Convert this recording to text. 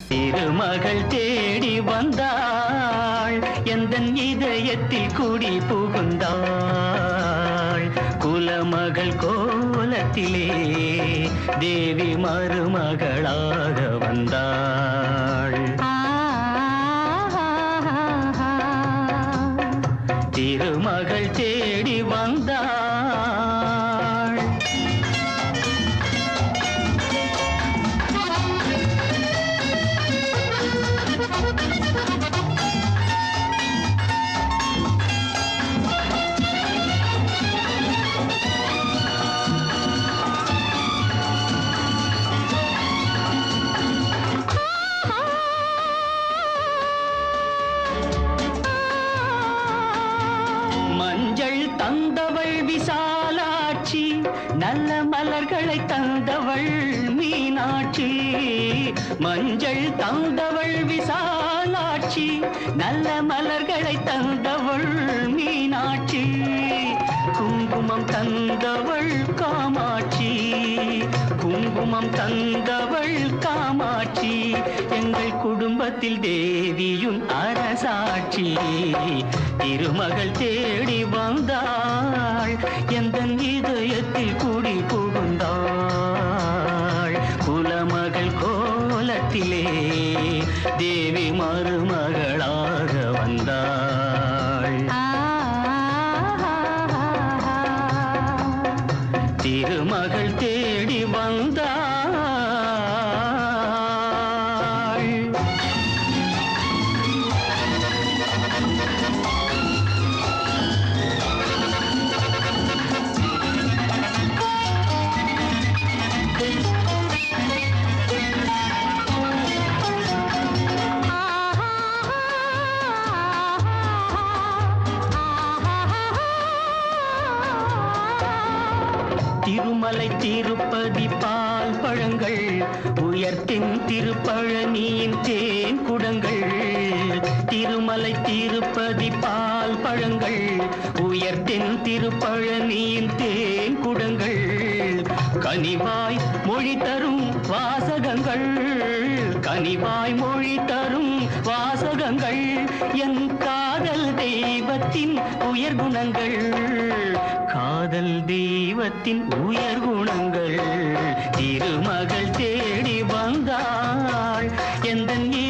திருமகள் தேடி வந்தாள் எந்த இதயத்தில் குடி புகுந்தாள் குலமகள் கோலத்திலே தேவி மருமகளாக வந்தாள் திருமகள் தேடி வந்தாள் மஞ்சள் தந்தவள் விசாலாட்சி நல்ல மலர்களை தந்தவள் மீனாட்சி மஞ்சள் தந்தவள் விசாலாட்சி நல்ல மலர்களை தந்தவள் மீனாட்சி குங்குமம் தந்தவள் காமாட்சி குங்குமம் தந்தவள் காமாட்சி எங்கள் குடும்பத்தில் தேவியும் அரசாட்சி திருமகள் தேடி வந்தாள் எந்த இதயத்தில் குடி புகுந்தாள் குலமகள் கோலத்திலே தேவி மருமகளாக வந்தாள் திருமகள் தேடி வந்தாள் திருமலை திருப்பதி பால் பழங்கள் உயர்த்தின் திருப்பழனியின் தேன் குடங்கள் திருமலை திருப்பதி பால் பழங்கள் உயர்த்தின் திருப்பழனியின் தேன் குடங்கள் கனிவாய் மொழி தரும் வாசகங்கள் கனிவாய் மொழி தரும் வாசகங்கள் என் காதல் தெய்வத்தின் உயர் குணங்கள் காதல் தெய்வத்தின் உயர் குணங்கள் திருமகள் தேடி வந்தாள் எந்த